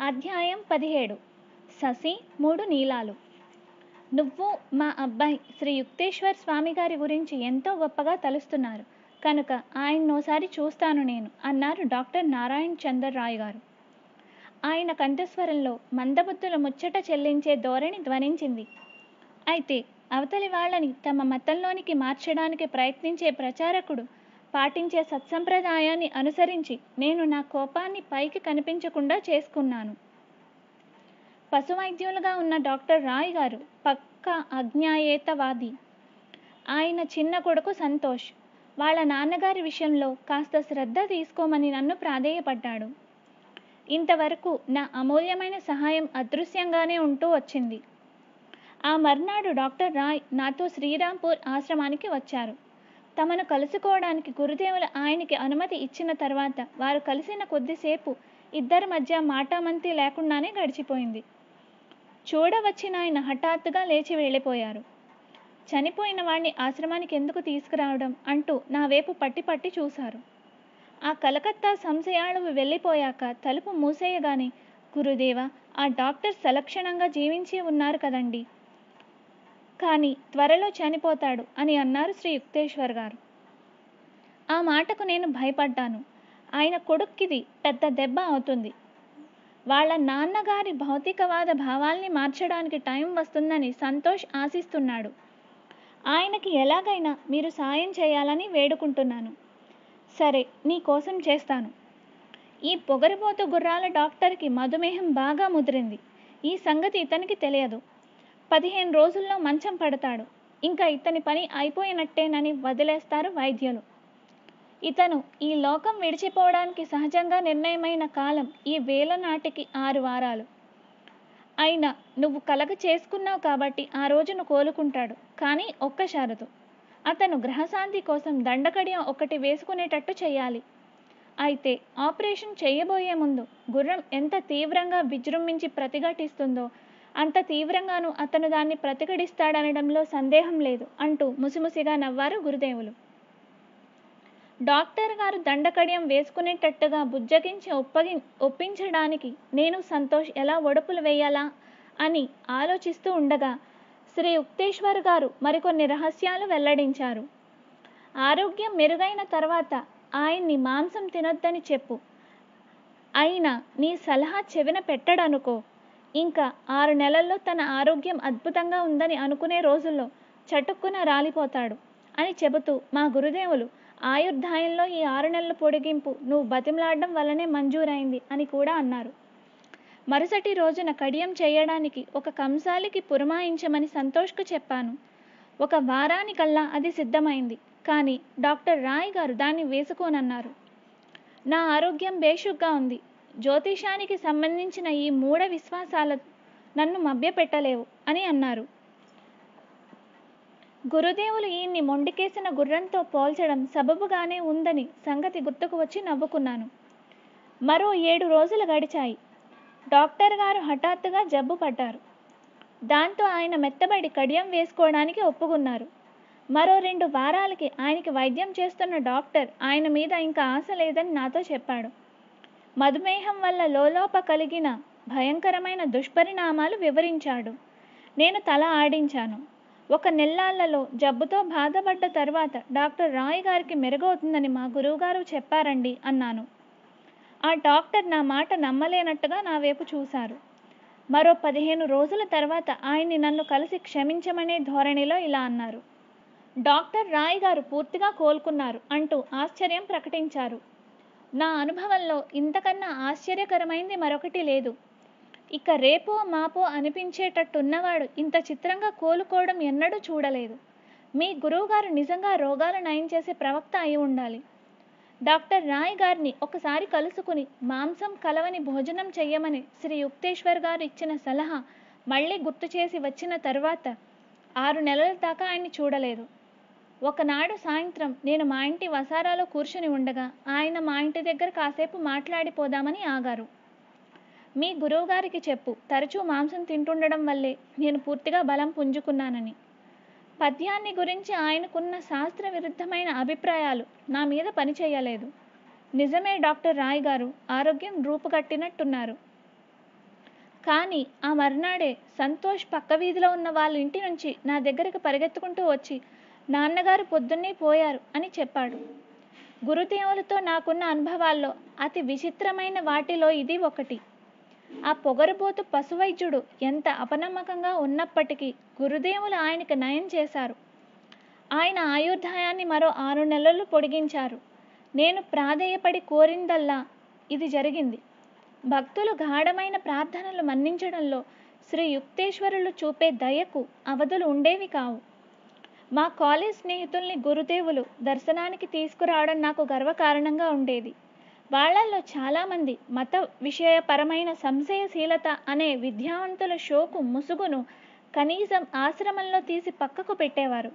అధ్యాయం పదిహేడు ససి మూడు నీలాలు నువ్వు మా అబ్బాయి శ్రీ యుక్తేశ్వర్ స్వామి గారి గురించి ఎంతో గొప్పగా తలుస్తున్నారు కనుక ఆయన్నోసారి చూస్తాను నేను అన్నారు డాక్టర్ నారాయణ్ చందర్ రాయ్ గారు ఆయన కంఠస్వరంలో మందబుద్ధుల ముచ్చట చెల్లించే ధోరణి ధ్వనించింది అయితే అవతలి వాళ్ళని తమ మతంలోనికి మార్చడానికి ప్రయత్నించే ప్రచారకుడు పాటించే సత్సంప్రదాయాన్ని అనుసరించి నేను నా కోపాన్ని పైకి కనిపించకుండా చేసుకున్నాను పశువైద్యులుగా ఉన్న డాక్టర్ రాయ్ గారు పక్కా అజ్ఞాయేతవాది ఆయన చిన్న కొడుకు సంతోష్ వాళ్ళ నాన్నగారి విషయంలో కాస్త శ్రద్ధ తీసుకోమని నన్ను ప్రాధేయపడ్డాడు ఇంతవరకు నా అమూల్యమైన సహాయం అదృశ్యంగానే ఉంటూ వచ్చింది ఆ మర్నాడు డాక్టర్ రాయ్ నాతో శ్రీరాంపూర్ ఆశ్రమానికి వచ్చారు తమను కలుసుకోవడానికి గురుదేవులు ఆయనకి అనుమతి ఇచ్చిన తర్వాత వారు కలిసిన కొద్దిసేపు ఇద్దరి మధ్య మాటామంతి లేకుండానే గడిచిపోయింది చూడవచ్చిన ఆయన హఠాత్తుగా లేచి వెళ్ళిపోయారు చనిపోయిన వాడిని ఆశ్రమానికి ఎందుకు తీసుకురావడం అంటూ నా వైపు పట్టి పట్టి చూశారు ఆ కలకత్తా సంశయాలు వెళ్ళిపోయాక తలుపు మూసేయగానే గురుదేవ ఆ డాక్టర్ సలక్షణంగా జీవించి ఉన్నారు కదండి కానీ త్వరలో చనిపోతాడు అని అన్నారు శ్రీ యుక్తేశ్వర్ గారు ఆ మాటకు నేను భయపడ్డాను ఆయన కొడుక్కిది పెద్ద దెబ్బ అవుతుంది వాళ్ళ నాన్నగారి భౌతికవాద భావాల్ని మార్చడానికి టైం వస్తుందని సంతోష్ ఆశిస్తున్నాడు ఆయనకి ఎలాగైనా మీరు సాయం చేయాలని వేడుకుంటున్నాను సరే నీ కోసం చేస్తాను ఈ పొగరిపోతు గుర్రాల డాక్టర్కి మధుమేహం బాగా ముదిరింది ఈ సంగతి ఇతనికి తెలియదు పదిహేను రోజుల్లో మంచం పడతాడు ఇంకా ఇతని పని అయిపోయినట్టేనని వదిలేస్తారు వైద్యులు ఇతను ఈ లోకం విడిచిపోవడానికి సహజంగా నిర్ణయమైన కాలం ఈ వేల నాటికి ఆరు వారాలు అయినా నువ్వు కలగ చేసుకున్నావు కాబట్టి ఆ రోజును కోలుకుంటాడు కానీ ఒక్క షరతు అతను గ్రహశాంతి కోసం దండకడియం ఒకటి వేసుకునేటట్టు చేయాలి అయితే ఆపరేషన్ చేయబోయే ముందు గుర్రం ఎంత తీవ్రంగా విజృంభించి ప్రతిఘటిస్తుందో అంత తీవ్రంగాను అతను దాన్ని ప్రతిఘటిస్తాడనడంలో సందేహం లేదు అంటూ ముసిముసిగా నవ్వారు గురుదేవులు డాక్టర్ గారు దండకడియం వేసుకునేటట్టుగా బుజ్జగించి ఒప్పగి ఒప్పించడానికి నేను సంతోష్ ఎలా ఒడుపులు వేయాలా అని ఆలోచిస్తూ ఉండగా శ్రీ యుక్తేశ్వర్ గారు మరికొన్ని రహస్యాలు వెల్లడించారు ఆరోగ్యం మెరుగైన తర్వాత ఆయన్ని మాంసం తినొద్దని చెప్పు అయినా నీ సలహా చెవిన పెట్టడనుకో ఇంకా ఆరు నెలల్లో తన ఆరోగ్యం అద్భుతంగా ఉందని అనుకునే రోజుల్లో చటుక్కున రాలిపోతాడు అని చెబుతూ మా గురుదేవులు ఆయుర్దాయంలో ఈ ఆరు నెలల పొడిగింపు నువ్వు బతిమలాడడం వల్లనే మంజూరైంది అని కూడా అన్నారు మరుసటి రోజున కడియం చేయడానికి ఒక కంసాలికి పురమాయించమని సంతోష్కు చెప్పాను ఒక వారానికల్లా అది సిద్ధమైంది కానీ డాక్టర్ రాయ్ గారు దాన్ని వేసుకోనన్నారు నా ఆరోగ్యం బేషుగ్గా ఉంది జ్యోతిషానికి సంబంధించిన ఈ మూఢ విశ్వాసాల నన్ను మభ్యపెట్టలేవు అని అన్నారు గురుదేవులు ఈయన్ని మొండికేసిన గుర్రంతో పోల్చడం సబబుగానే ఉందని సంగతి గుర్తుకు వచ్చి నవ్వుకున్నాను మరో ఏడు రోజులు గడిచాయి డాక్టర్ గారు హఠాత్తుగా జబ్బు పడ్డారు దాంతో ఆయన మెత్తబడి కడియం వేసుకోవడానికి ఒప్పుకున్నారు మరో రెండు వారాలకి ఆయనకి వైద్యం చేస్తున్న డాక్టర్ ఆయన మీద ఇంకా ఆశ లేదని నాతో చెప్పాడు మధుమేహం వల్ల లోలోప కలిగిన భయంకరమైన దుష్పరిణామాలు వివరించాడు నేను తల ఆడించాను ఒక నెల్లాళ్లలో జబ్బుతో బాధపడ్డ తర్వాత డాక్టర్ రాయ్ గారికి మెరుగవుతుందని మా గురువుగారు చెప్పారండి అన్నాను ఆ డాక్టర్ నా మాట నమ్మలేనట్టుగా నా వైపు చూశారు మరో పదిహేను రోజుల తర్వాత ఆయన్ని నన్ను కలిసి క్షమించమనే ధోరణిలో ఇలా అన్నారు డాక్టర్ రాయ్ గారు పూర్తిగా కోలుకున్నారు అంటూ ఆశ్చర్యం ప్రకటించారు నా అనుభవంలో ఇంతకన్నా ఆశ్చర్యకరమైంది మరొకటి లేదు ఇక రేపో మాపో అనిపించేటట్టున్నవాడు ఇంత చిత్రంగా కోలుకోవడం ఎన్నడూ చూడలేదు మీ గురువుగారు నిజంగా రోగాలు నయం చేసే ప్రవక్త అయి ఉండాలి డాక్టర్ రాయ్ గారిని ఒకసారి కలుసుకుని మాంసం కలవని భోజనం చెయ్యమని శ్రీ యుక్తేశ్వర్ గారు ఇచ్చిన సలహా మళ్ళీ గుర్తు చేసి వచ్చిన తర్వాత ఆరు నెలల దాకా ఆయన్ని చూడలేదు ఒకనాడు సాయంత్రం నేను మా ఇంటి వసారాలో కూర్చుని ఉండగా ఆయన మా ఇంటి దగ్గర కాసేపు మాట్లాడిపోదామని ఆగారు మీ గురువుగారికి చెప్పు తరచూ మాంసం తింటుండడం వల్లే నేను పూర్తిగా బలం పుంజుకున్నానని పద్యాన్ని గురించి ఆయనకున్న శాస్త్ర విరుద్ధమైన అభిప్రాయాలు నా మీద పనిచేయలేదు నిజమే డాక్టర్ రాయ్ గారు ఆరోగ్యం రూపుగట్టినట్టున్నారు కానీ ఆ మర్నాడే సంతోష్ పక్క వీధిలో ఉన్న వాళ్ళ ఇంటి నుంచి నా దగ్గరకు పరిగెత్తుకుంటూ వచ్చి నాన్నగారు పొద్దున్నే పోయారు అని చెప్పాడు గురుదేవులతో నాకున్న అనుభవాల్లో అతి విచిత్రమైన వాటిలో ఇది ఒకటి ఆ పొగరుబోతు పశువైద్యుడు ఎంత అపనమ్మకంగా ఉన్నప్పటికీ గురుదేవులు ఆయనకు నయం చేశారు ఆయన ఆయుర్దాయాన్ని మరో ఆరు నెలలు పొడిగించారు నేను ప్రాధేయపడి కోరిందల్లా ఇది జరిగింది భక్తులు గాఢమైన ప్రార్థనలు మన్నించడంలో శ్రీ యుక్తేశ్వరులు చూపే దయకు అవధులు ఉండేవి కావు మా కాలేజ్ స్నేహితుల్ని గురుదేవులు దర్శనానికి తీసుకురావడం నాకు గర్వకారణంగా ఉండేది వాళ్ళల్లో చాలామంది మత విషయపరమైన సంశయశీలత అనే విద్యావంతుల షోకు ముసుగును కనీసం ఆశ్రమంలో తీసి పక్కకు పెట్టేవారు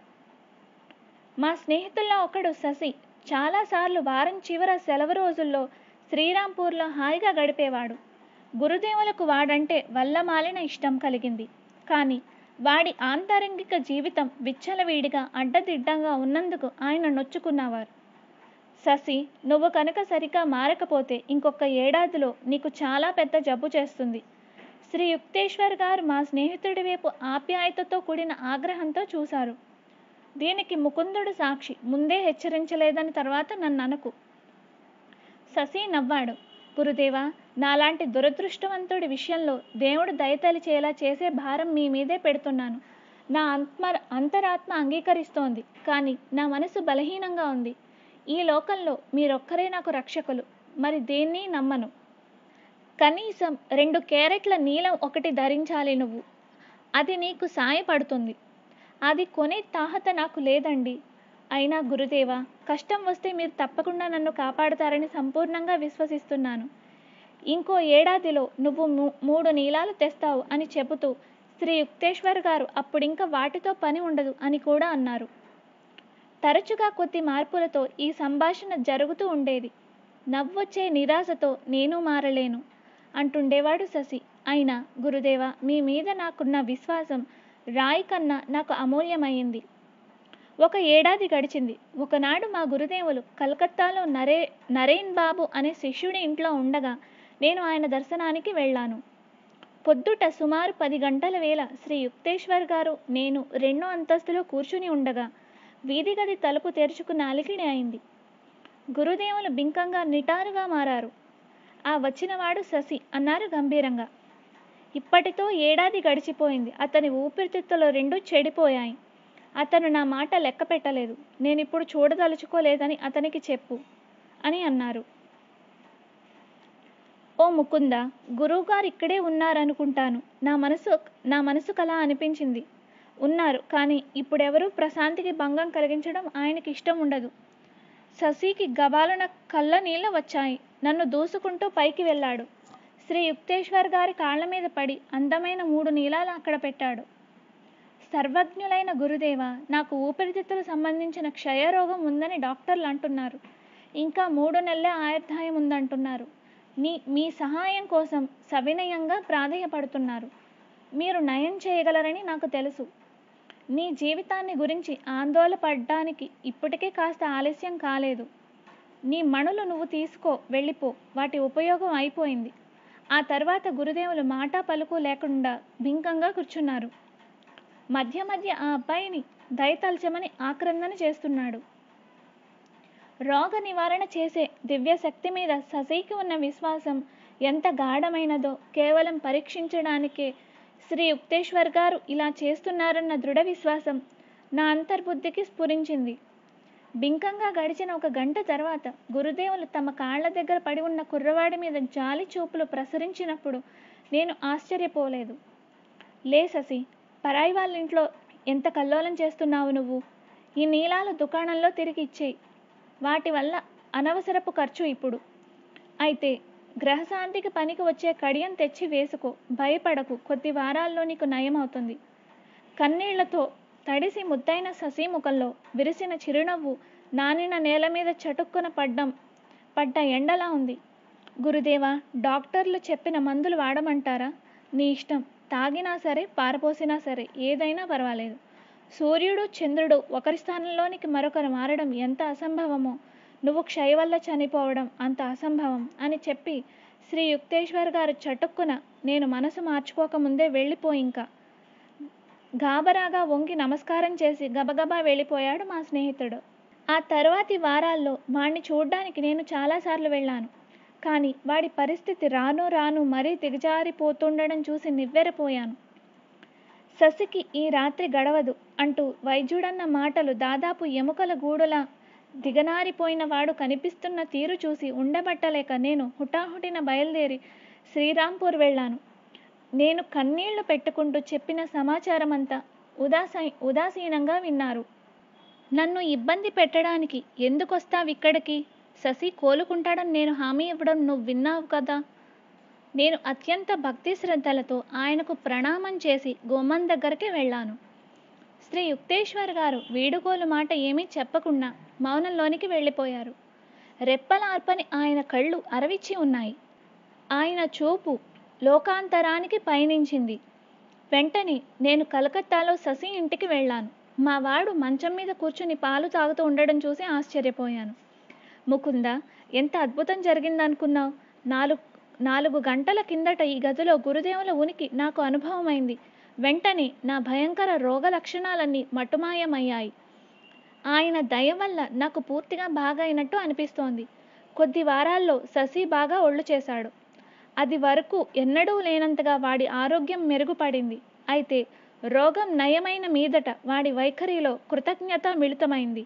మా స్నేహితుల్లో ఒకడు శశి చాలాసార్లు వారం చివర సెలవు రోజుల్లో శ్రీరాంపూర్లో హాయిగా గడిపేవాడు గురుదేవులకు వాడంటే వల్లమాలిన ఇష్టం కలిగింది కానీ వాడి ఆంతరంగిక జీవితం విచ్చలవిడిగా అడ్డదిడ్డంగా ఉన్నందుకు ఆయన నొచ్చుకున్నవారు శశి నువ్వు కనుక సరిగా మారకపోతే ఇంకొక ఏడాదిలో నీకు చాలా పెద్ద జబ్బు చేస్తుంది శ్రీ యుక్తేశ్వర్ గారు మా స్నేహితుడి వైపు ఆప్యాయతతో కూడిన ఆగ్రహంతో చూశారు దీనికి ముకుందుడు సాక్షి ముందే హెచ్చరించలేదని తర్వాత నన్ను అనుకు శశి నవ్వాడు గురుదేవా నాలాంటి దురదృష్టవంతుడి విషయంలో దేవుడు దయతలిచేలా చేసే భారం మీ మీదే పెడుతున్నాను నా ఆత్మ అంతరాత్మ అంగీకరిస్తోంది కానీ నా మనసు బలహీనంగా ఉంది ఈ లోకంలో మీరొక్కరే నాకు రక్షకులు మరి దేన్ని నమ్మను కనీసం రెండు క్యారెట్ల నీలం ఒకటి ధరించాలి నువ్వు అది నీకు సాయపడుతుంది అది కొనే తాహత నాకు లేదండి అయినా గురుదేవా కష్టం వస్తే మీరు తప్పకుండా నన్ను కాపాడతారని సంపూర్ణంగా విశ్వసిస్తున్నాను ఇంకో ఏడాదిలో నువ్వు మూ- మూడు నీలాలు తెస్తావు అని చెబుతూ శ్రీ యుక్తేశ్వర్ గారు అప్పుడింక వాటితో పని ఉండదు అని కూడా అన్నారు తరచుగా కొద్ది మార్పులతో ఈ సంభాషణ జరుగుతూ ఉండేది నవ్వొచ్చే నిరాశతో నేను మారలేను అంటుండేవాడు శశి అయినా గురుదేవా మీ మీద నాకున్న విశ్వాసం రాయి కన్నా నాకు అమూల్యమైంది ఒక ఏడాది గడిచింది ఒకనాడు మా గురుదేవులు కలకత్తాలో నరే నరేన్ బాబు అనే శిష్యుడి ఇంట్లో ఉండగా నేను ఆయన దర్శనానికి వెళ్ళాను పొద్దుట సుమారు పది గంటల వేళ శ్రీ యుక్తేశ్వర్ గారు నేను రెండో అంతస్తులో కూర్చుని ఉండగా వీధి గది తలుపు తెరుచుకున్న అలికిడి అయింది గురుదేవులు బింకంగా నిటారుగా మారారు ఆ వచ్చినవాడు శశి అన్నారు గంభీరంగా ఇప్పటితో ఏడాది గడిచిపోయింది అతని ఊపిరితిత్తులు రెండు చెడిపోయాయి అతను నా మాట లెక్క పెట్టలేదు నేను ఇప్పుడు చూడదలుచుకోలేదని అతనికి చెప్పు అని అన్నారు ఓ ముకుంద గురువుగారు ఇక్కడే ఉన్నారనుకుంటాను నా మనసు నా మనసుకు అలా అనిపించింది ఉన్నారు కానీ ఇప్పుడెవరూ ప్రశాంతికి భంగం కలిగించడం ఆయనకి ఇష్టం ఉండదు శశికి గబాలన కళ్ళ నీళ్ళ వచ్చాయి నన్ను దూసుకుంటూ పైకి వెళ్ళాడు శ్రీ యుక్తేశ్వర్ గారి కాళ్ళ మీద పడి అందమైన మూడు నీలాలు అక్కడ పెట్టాడు సర్వజ్ఞులైన గురుదేవ నాకు ఊపిరితిత్తులకు సంబంధించిన క్షయరోగం ఉందని డాక్టర్లు అంటున్నారు ఇంకా మూడు నెలల ఆయుర్దాయం ఉందంటున్నారు మీ మీ సహాయం కోసం సవినయంగా ప్రాధేయపడుతున్నారు మీరు నయం చేయగలరని నాకు తెలుసు నీ జీవితాన్ని గురించి ఆందోళన పడ్డానికి ఇప్పటికే కాస్త ఆలస్యం కాలేదు నీ మణులు నువ్వు తీసుకో వెళ్ళిపో వాటి ఉపయోగం అయిపోయింది ఆ తర్వాత గురుదేవులు మాట పలుకు లేకుండా బింకంగా కూర్చున్నారు మధ్య మధ్య ఆ అబ్బాయిని దయతల్చమని ఆక్రందన చేస్తున్నాడు రోగ నివారణ చేసే దివ్య శక్తి మీద శశికి ఉన్న విశ్వాసం ఎంత గాఢమైనదో కేవలం పరీక్షించడానికే శ్రీ యుక్తేశ్వర్ గారు ఇలా చేస్తున్నారన్న దృఢ విశ్వాసం నా అంతర్బుద్ధికి స్ఫురించింది బింకంగా గడిచిన ఒక గంట తర్వాత గురుదేవులు తమ కాళ్ళ దగ్గర పడి ఉన్న కుర్రవాడి మీద జాలి చూపులు ప్రసరించినప్పుడు నేను ఆశ్చర్యపోలేదు లే శశి పరాయి వాళ్ళ ఇంట్లో ఎంత కల్లోలం చేస్తున్నావు నువ్వు ఈ నీలాలు దుకాణంలో తిరిగి ఇచ్చేయి వాటి వల్ల అనవసరపు ఖర్చు ఇప్పుడు అయితే గ్రహశాంతికి పనికి వచ్చే కడియం తెచ్చి వేసుకో భయపడకు కొద్ది వారాల్లో నీకు నయం అవుతుంది కన్నీళ్లతో తడిసి ముద్దైన శశి ముఖంలో విరిసిన చిరునవ్వు నానిన నేల మీద చటుక్కున పడ్డం పడ్డ ఎండలా ఉంది గురుదేవా డాక్టర్లు చెప్పిన మందులు వాడమంటారా నీ ఇష్టం తాగినా సరే పారపోసినా సరే ఏదైనా పర్వాలేదు సూర్యుడు చంద్రుడు ఒకరి స్థానంలోనికి మరొకరు మారడం ఎంత అసంభవమో నువ్వు క్షయ వల్ల చనిపోవడం అంత అసంభవం అని చెప్పి శ్రీ యుక్తేశ్వర్ గారు చటుక్కున నేను మనసు మార్చుకోకముందే వెళ్ళిపోయి ఇంకా గాబరాగా వంగి నమస్కారం చేసి గబగబా వెళ్ళిపోయాడు మా స్నేహితుడు ఆ తర్వాతి వారాల్లో వాణ్ణి చూడ్డానికి నేను చాలాసార్లు వెళ్ళాను కానీ వాడి పరిస్థితి రాను రాను మరీ దిగజారిపోతుండడం చూసి నివ్వెరపోయాను శశికి ఈ రాత్రి గడవదు అంటూ వైద్యుడన్న మాటలు దాదాపు ఎముకల గూడులా దిగనారిపోయిన వాడు కనిపిస్తున్న తీరు చూసి ఉండబట్టలేక నేను హుటాహుటిన బయలుదేరి శ్రీరాంపూర్ వెళ్ళాను నేను కన్నీళ్లు పెట్టుకుంటూ చెప్పిన సమాచారం అంతా ఉదాసీ ఉదాసీనంగా విన్నారు నన్ను ఇబ్బంది పెట్టడానికి ఎందుకొస్తావు ఇక్కడికి శశి కోలుకుంటాడని నేను హామీ ఇవ్వడం నువ్వు విన్నావు కదా నేను అత్యంత భక్తి శ్రద్ధలతో ఆయనకు ప్రణామం చేసి గుమ్మం దగ్గరికి వెళ్ళాను శ్రీ యుక్తేశ్వర్ గారు వీడుకోలు మాట ఏమీ చెప్పకుండా మౌనంలోనికి వెళ్ళిపోయారు రెప్పలార్పని ఆయన కళ్ళు అరవిచ్చి ఉన్నాయి ఆయన చూపు లోకాంతరానికి పయనించింది వెంటనే నేను కలకత్తాలో శశి ఇంటికి వెళ్ళాను మా వాడు మంచం మీద కూర్చుని పాలు తాగుతూ ఉండడం చూసి ఆశ్చర్యపోయాను ముకుంద ఎంత అద్భుతం జరిగిందనుకున్నావు నాలుగు నాలుగు గంటల కిందట ఈ గదిలో గురుదేవుల ఉనికి నాకు అనుభవమైంది వెంటనే నా భయంకర రోగ లక్షణాలన్నీ మటుమాయమయ్యాయి ఆయన దయ వల్ల నాకు పూర్తిగా బాగైనట్టు అనిపిస్తోంది కొద్ది వారాల్లో శశి బాగా ఒళ్ళు చేశాడు అది వరకు ఎన్నడూ లేనంతగా వాడి ఆరోగ్యం మెరుగుపడింది అయితే రోగం నయమైన మీదట వాడి వైఖరిలో కృతజ్ఞత మిళితమైంది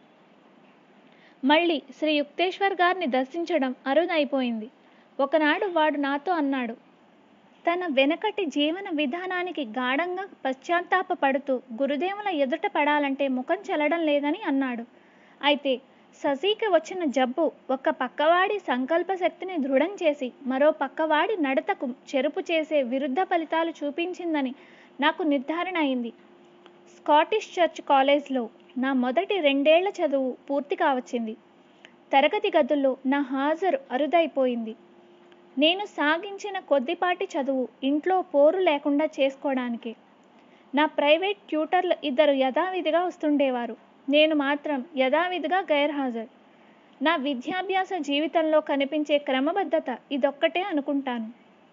మళ్ళీ శ్రీ యుక్తేశ్వర్ గారిని దర్శించడం అరుదైపోయింది ఒకనాడు వాడు నాతో అన్నాడు తన వెనకటి జీవన విధానానికి గాఢంగా పశ్చాత్తాపపడుతూ గురుదేవుల ఎదుట పడాలంటే ముఖం చెల్లడం లేదని అన్నాడు అయితే శశికి వచ్చిన జబ్బు ఒక పక్కవాడి సంకల్ప శక్తిని దృఢం చేసి మరో పక్కవాడి నడతకు చెరుపు చేసే విరుద్ధ ఫలితాలు చూపించిందని నాకు నిర్ధారణ అయింది స్కాటిష్ చర్చ్ కాలేజ్లో నా మొదటి రెండేళ్ల చదువు పూర్తి కావచ్చింది తరగతి గదుల్లో నా హాజరు అరుదైపోయింది నేను సాగించిన కొద్దిపాటి చదువు ఇంట్లో పోరు లేకుండా చేసుకోవడానికి నా ప్రైవేట్ ట్యూటర్లు ఇద్దరు యథావిధిగా వస్తుండేవారు నేను మాత్రం యథావిధిగా గైర్హాజరు నా విద్యాభ్యాస జీవితంలో కనిపించే క్రమబద్ధత ఇదొక్కటే అనుకుంటాను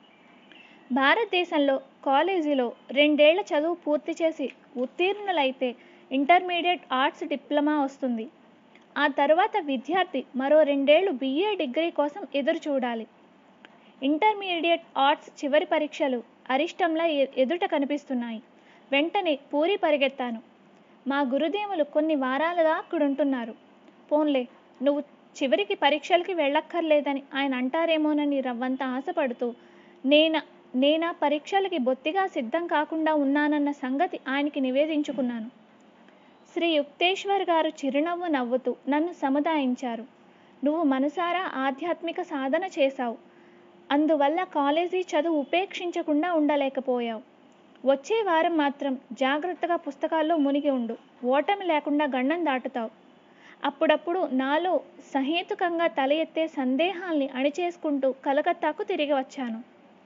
భారతదేశంలో కాలేజీలో రెండేళ్ల చదువు పూర్తి చేసి ఉత్తీర్ణులైతే ఇంటర్మీడియట్ ఆర్ట్స్ డిప్లొమా వస్తుంది ఆ తరువాత విద్యార్థి మరో రెండేళ్లు బిఏ డిగ్రీ కోసం ఎదురు చూడాలి ఇంటర్మీడియట్ ఆర్ట్స్ చివరి పరీక్షలు అరిష్టంలా ఎ- ఎదుట కనిపిస్తున్నాయి వెంటనే పూరి పరిగెత్తాను మా గురుదేవులు కొన్ని వారాలుగా అక్కడుంటున్నారు పోన్లే నువ్వు చివరికి పరీక్షలకి వెళ్ళక్కర్లేదని ఆయన అంటారేమోనని రవ్వంత ఆశపడుతూ నేన నేనా పరీక్షలకి బొత్తిగా సిద్ధం కాకుండా ఉన్నానన్న సంగతి ఆయనకి నివేదించుకున్నాను శ్రీ యుక్తేశ్వర్ గారు చిరునవ్వు నవ్వుతూ నన్ను సముదాయించారు నువ్వు మనసారా ఆధ్యాత్మిక సాధన చేశావు అందువల్ల కాలేజీ చదువు ఉపేక్షించకుండా ఉండలేకపోయావు వచ్చే వారం మాత్రం జాగ్రత్తగా పుస్తకాల్లో మునిగి ఉండు ఓటమి లేకుండా గండం దాటుతావు అప్పుడప్పుడు నాలో సహేతుకంగా తల ఎత్తే సందేహాల్ని అణిచేసుకుంటూ కలకత్తాకు తిరిగి వచ్చాను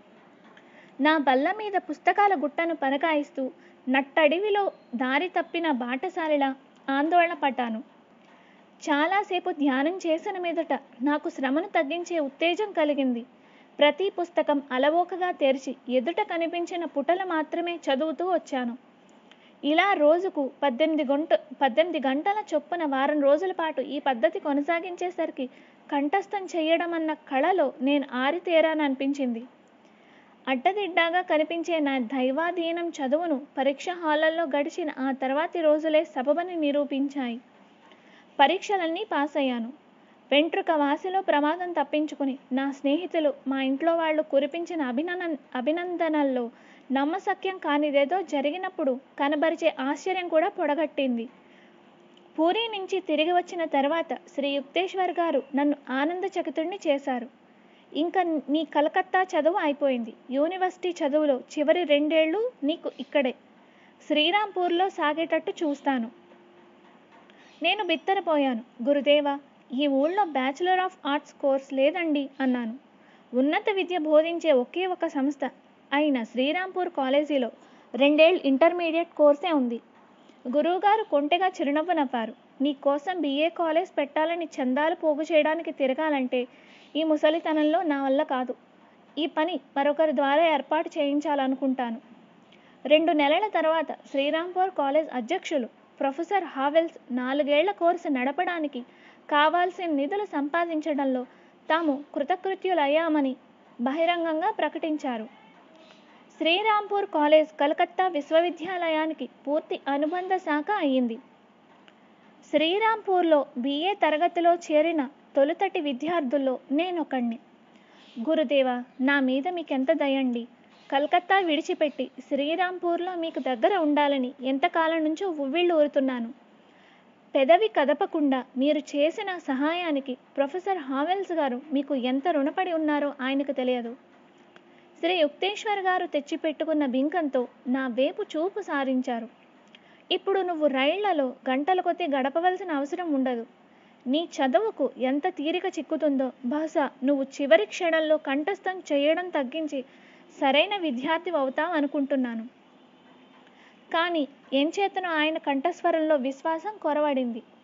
నా బల్ల మీద పుస్తకాల గుట్టను పరకాయిస్తూ నట్టడివిలో దారి తప్పిన బాటసారిలా ఆందోళన పడ్డాను చాలాసేపు ధ్యానం చేసిన మీదట నాకు శ్రమను తగ్గించే ఉత్తేజం కలిగింది ప్రతి పుస్తకం అలవోకగా తెరిచి ఎదుట కనిపించిన పుటలు మాత్రమే చదువుతూ వచ్చాను ఇలా రోజుకు పద్దెనిమిది గంట పద్దెనిమిది గంటల చొప్పున వారం రోజుల పాటు ఈ పద్ధతి కొనసాగించేసరికి కంఠస్థం చేయడం అన్న కళలో నేను ఆరితేరాననిపించింది అడ్డదిడ్డాగా కనిపించే నా దైవాధీనం చదువును పరీక్ష హాళ్ళల్లో గడిచిన ఆ తర్వాతి రోజులే సబబని నిరూపించాయి పరీక్షలన్నీ పాస్ అయ్యాను వెంట్రుక వాసిలో ప్రమాదం తప్పించుకుని నా స్నేహితులు మా ఇంట్లో వాళ్ళు కురిపించిన అభినందన అభినందనల్లో నమ్మశక్యం కానిదేదో జరిగినప్పుడు కనబరిచే ఆశ్చర్యం కూడా పొడగట్టింది పూరి నుంచి తిరిగి వచ్చిన తర్వాత శ్రీ యుక్తేశ్వర్ గారు నన్ను ఆనందచకితుడిని చేశారు ఇంకా నీ కలకత్తా చదువు అయిపోయింది యూనివర్సిటీ చదువులో చివరి రెండేళ్ళు నీకు ఇక్కడే శ్రీరాంపూర్లో సాగేటట్టు చూస్తాను నేను బిత్తరపోయాను గురుదేవా ఈ ఊళ్ళో బ్యాచులర్ ఆఫ్ ఆర్ట్స్ కోర్స్ లేదండి అన్నాను ఉన్నత విద్య బోధించే ఒకే ఒక సంస్థ అయిన శ్రీరాంపూర్ కాలేజీలో రెండేళ్ళు ఇంటర్మీడియట్ కోర్సే ఉంది గురువుగారు కొంటెగా చిరునవ్వు నవ్వారు నీ కోసం బిఏ కాలేజ్ పెట్టాలని చందాలు పోగు చేయడానికి తిరగాలంటే ఈ ముసలితనంలో నా వల్ల కాదు ఈ పని మరొకరి ద్వారా ఏర్పాటు చేయించాలనుకుంటాను రెండు నెలల తర్వాత శ్రీరాంపూర్ కాలేజ్ అధ్యక్షులు ప్రొఫెసర్ హావెల్స్ నాలుగేళ్ల కోర్సు నడపడానికి కావాల్సిన నిధులు సంపాదించడంలో తాము కృతకృత్యులయ్యామని బహిరంగంగా ప్రకటించారు శ్రీరాంపూర్ కాలేజ్ కలకత్తా విశ్వవిద్యాలయానికి పూర్తి అనుబంధ శాఖ అయ్యింది శ్రీరాంపూర్లో బిఏ తరగతిలో చేరిన తొలుతటి విద్యార్థుల్లో నేనొకణ్ణి గురుదేవ నా మీద మీకెంత దయండి కలకత్తా విడిచిపెట్టి శ్రీరాంపూర్లో మీకు దగ్గర ఉండాలని ఎంతకాలం నుంచో ఉవ్విళ్ళు ఊరుతున్నాను పెదవి కదపకుండా మీరు చేసిన సహాయానికి ప్రొఫెసర్ హావెల్స్ గారు మీకు ఎంత రుణపడి ఉన్నారో ఆయనకు తెలియదు శ్రీ యుక్తేశ్వర్ గారు తెచ్చిపెట్టుకున్న బింకంతో నా వేపు చూపు సారించారు ఇప్పుడు నువ్వు రైళ్లలో గంటల కొద్దీ గడపవలసిన అవసరం ఉండదు నీ చదువుకు ఎంత తీరిక చిక్కుతుందో బహుశా నువ్వు చివరి క్షణంలో కంఠస్థం చేయడం తగ్గించి సరైన విద్యార్థి అవుతావు అనుకుంటున్నాను కానీ ఏం చేతనో ఆయన కంఠస్వరంలో విశ్వాసం కొరవడింది